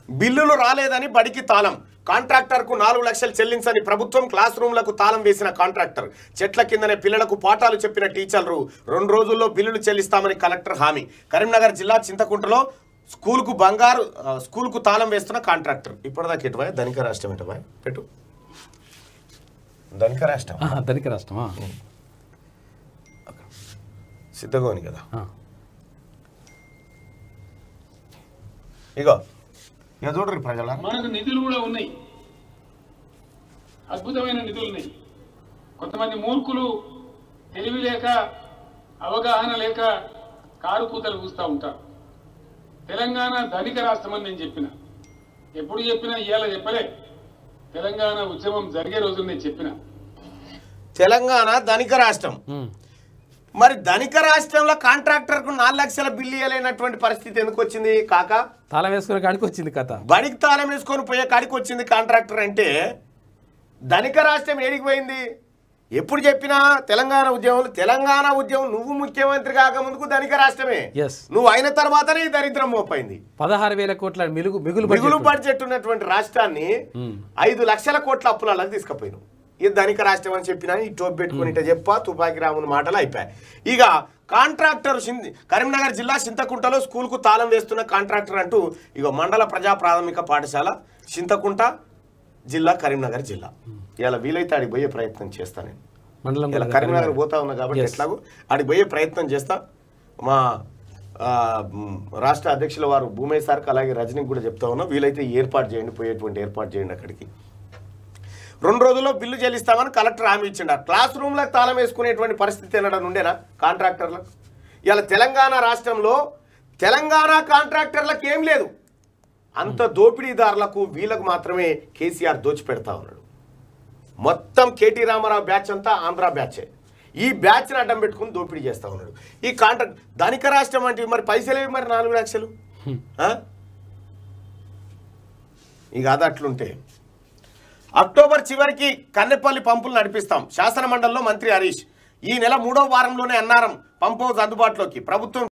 బిల్లులు రాలేదని బడికి తాళం కాంట్రాక్టర్కు నాలుగు లక్షలు చెల్లించని ప్రభుత్వం క్లాస్ రూమ్లకు తాళం వేసిన కాంట్రాక్టర్ చెట్ల కిందనే పిల్లలకు పాఠాలు చెప్పిన టీచర్లు రెండు రోజుల్లో బిల్లులు చెల్లిస్తామని కలెక్టర్ హామీ కరీంనగర్ జిల్లా చింతకుంటలో స్కూల్కు బంగారు ఆ, స్కూల్కు తాళం వేస్తున్న కాంట్రాక్టర్ ఇప్పటిదాకా ఎటువా ధనిక రాష్ట్రం ఎటువా పెట్టు ధనిక రాష్ట్రం ఆహా, ధనిక రాష్ట్రమా సిద్ధగోని కదా ఆ. ఇగో ఇక చూడరు ప్రజల మనకు నిధులు కూడా ఉన్నాయి అద్భుతమైన నిధులు ఉన్నాయి కొంతమంది మూర్ఖులు తెలివి లేక అవగాహన లేక కారు కూతలు కూస్తూ ఉంటారు తెలంగాణ ధనిక రాష్ట్రం అని నేను చెప్పిన ఎప్పుడు చెప్పినా ఇవాళ చెప్పలే తెలంగాణ ఉద్యమం జరిగే రోజు నేను చెప్పిన తెలంగాణ ధనిక రాష్ట్రం ఉమ్. మరి ధనిక రాష్ట్రంలో కాంట్రాక్టర్కు నాలుగు లక్షల బిల్లు ఇవ్వలేనటువంటి పరిస్థితి ఎందుకు వచ్చింది కాక తాళం వేసుకునే కాడికి వచ్చింది కథ బడికి తాళం వేసుకొని పోయే కాడికి వచ్చింది కాంట్రాక్టర్ అంటే ధనిక రాష్ట్రం ఏడికి పోయింది ఎప్పుడు చెప్పినా తెలంగాణ ఉద్యమం తెలంగాణ ఉద్యమం నువ్వు ముఖ్యమంత్రి కాకముందుకు ధనిక రాష్ట్రమే ఎస్ నువ్వు అయిన తర్వాతనే ఈ దరిద్రం మోపైంది పదహారు వేల కోట్ల మిలుగు మిగులు మిగులు బడ్జెట్ బడ్జెట్ ఉన్నటువంటి రాష్ట్రాన్ని ఉమ్. ఐదు లక్షల కోట్ల అప్పులకు తీసుకుపోయినావు ఇది ధనిక రాష్ట్రం అని చెప్పినా ఈ టోప్ పెట్టుకుని ఇట్ట చెప్పా తుపాకి రాముని మాటలు అయిపోయాయి ఇక కాంట్రాక్టర్ సింధి కరీంనగర్ జిల్లా చింతకుంటలో స్కూల్కు తాళం వేస్తున్న కాంట్రాక్టర్ అంటూ ఇక మండల ప్రజా ప్రాథమిక పాఠశాల చింతకుంట జిల్లా కరీంనగర్ జిల్లా ఇలా వీలైతే ఆడికి పోయే ప్రయత్నం చేస్తా నేను మండలం ఇలా కదా, కరీంనగర్ పోతా ఉన్నా కాబట్టి Yes. ఎట్లాగో ఆడికి పోయే ప్రయత్నం చేస్తా మా ఆ, మ్, రాష్ట్ర అధ్యక్షుల వారు భూమయ్య సార్కి అలాగే రజనీకి కూడా చెప్తా ఉన్నా వీలైతే ఏర్పాటు చేయండి పోయేటువంటి ఏర్పాటు చేయండి అక్కడికి రెండు రోజుల్లో బిల్లు చెల్లిస్తామని కలెక్టర్ హామీ ఇచ్చిండు ఆ క్లాస్ రూమ్లకు తాళం వేసుకునేటువంటి పరిస్థితి ఎన్నడూ ఉండేనా కాంట్రాక్టర్లకు ఇలా తెలంగాణ రాష్ట్రంలో తెలంగాణ కాంట్రాక్టర్లకు ఏం లేదు అంత దోపిడీదారులకు వీళ్ళకు మాత్రమే కేసీఆర్ దోచిపెడతా ఉన్నాడు మొత్తం కేటీ రామారావు బ్యాచ్ అంతా ఆంధ్ర బ్యాచే ఈ బ్యాచ్ని అడ్డం పెట్టుకుని దోపిడీ చేస్తా ఉన్నాడు ఈ కాంట్రాక్ట్ ధనిక రాష్ట్రం అంటే మరి పైసలు ఏవి మరి నాలుగు లక్షలు ఆ? ఇక అది అట్లుంటే అక్టోబర్ చివరికి కన్నెపల్లి పంపులు నడిపిస్తాం శాసన మండలిలో మంత్రి హరీష్ ఈ నెల మూడో వారంలోనే అన్నారం పంప్ హౌస్ అందుబాటులోకి ప్రభుత్వం